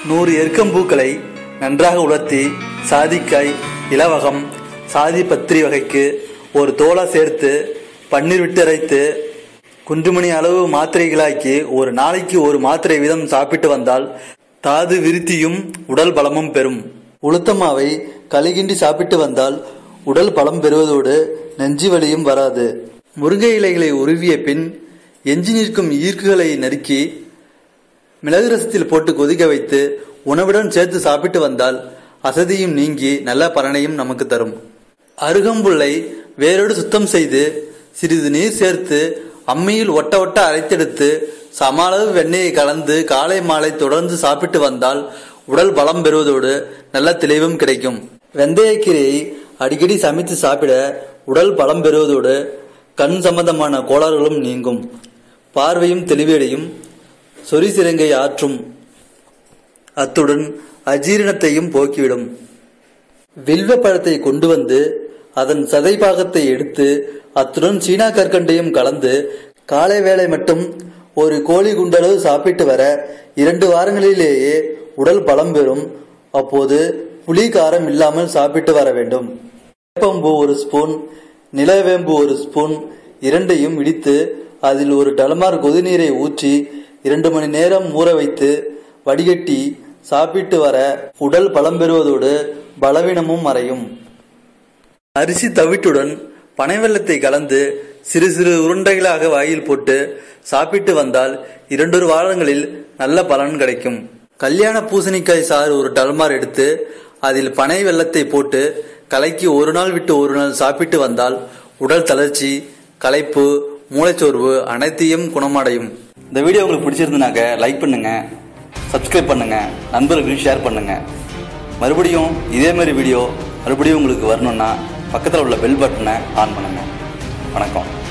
நூறு எருக்கம்பூக்களை நன்றாக உலர்த்தி சாதிக்காய் இலவகம் சாதி பத்திரி வகைக்கு ஒரு தோலா சேர்த்து பன்னீர் விட்டு அரைத்து குன்றுமணி அளவு மாத்திரைகளாக்கி ஒரு நாளைக்கு ஒரு மாத்திரை வீதம் சாப்பிட்டு வந்தால் தாது விருத்தியும் உடல் பலமும் பெறும் உளுத்தமாவை களிகிண்டி சாப்பிட்டு வந்தால் உடல் பலம் பெறுவதோடு நெஞ்சு வலியும் வராது முருங்கை இலைகளை உருவிய பின் எஞ்சி நிற்கும் ஈர்க்குகளை நறுக்கி மிளகு ரசத்தில் போட்டு கொதிக்க வைத்து உணவுடன் சேர்த்து சாப்பிட்டு வந்தால் அசதியும் நீங்கி நல்ல பலனையும் நமக்கு தரும் அருகம்புல்லை வேரோடு சுத்தம் செய்து சிறிது நீர் சேர்த்து அம்மியில் ஒட்ட ஒட்ட அரைத்தெடுத்து சம அளவு வெண்ணெயை கலந்து காலை மாலை தொடர்ந்து சாப்பிட்டு வந்தால் உடல் பலம் பெறுவதோடு நல்ல தெளிவும் கிடைக்கும் வெந்தயக்கீரையை அடிக்கடி சமைத்து சாப்பிட உடல் பலம் பெறுவதோடு கண் சம்பந்தமான கோளாறுகளும் நீங்கும் பார்வையும் தெளிவடையும் சொறி சிரங்கை ஆற்றும் அத்துடன் அஜீரணத்தையும் போக்கிவிடும் வில்வ பழத்தை கொண்டு வந்து அதன் சதை பாகத்தை எடுத்து அத்துடன் சீனா கற்கண்டையும் கலந்து காலை வேளை மட்டும் ஒரு கோழி குண்டளவு சாப்பிட்டு வர இரண்டு வாரங்களிலேயே உடல் பலம் பெறும் அப்போது புளி காரம் இல்லாமல் சாப்பிட்டு வர வேண்டும் வேப்பம்பூ ஒரு ஸ்பூன் நிலவேம்பு ஒரு ஸ்பூன் இரண்டையும் இடித்து அதில் ஒரு டலமார் கொதிநீரை ஊற்றி இரண்டு மணி நேரம் ஊற வைத்து வடிகட்டி சாப்பிட்டு வர உடல் பலம் பெறுவதோடு பலவீனமும் மறையும் அரிசி தவிட்டுடன் பனை வெல்லத்தை கலந்து சிறு சிறு உருண்டைகளாக வாயில் போட்டு சாப்பிட்டு வந்தால் இரண்டொரு வாரங்களில் நல்ல பலன் கிடைக்கும் கல்யாண பூசணிக்காய் சாறு ஒரு டல்மார் எடுத்து அதில் பனை வெல்லத்தை போட்டு கலக்கி ஒரு நாள் விட்டு ஒரு நாள் சாப்பிட்டு வந்தால் உடல் தளர்ச்சி களைப்பு மூளைச்சோர்வு அனைத்தையும் குணமடையும் இந்த வீடியோ உங்களுக்கு பிடிச்சிருந்துனாக்க லைக் பண்ணுங்க சப்ஸ்கிரைப் பண்ணுங்க நண்பர்களுக்கு ஷேர் பண்ணுங்க மறுபடியும் இதே மாதிரி வீடியோ மறுபடியும் உங்களுக்கு வரணும்னா பக்கத்தில் உள்ள பெல் பட்டனை ஆன் பண்ணுங்க வணக்கம்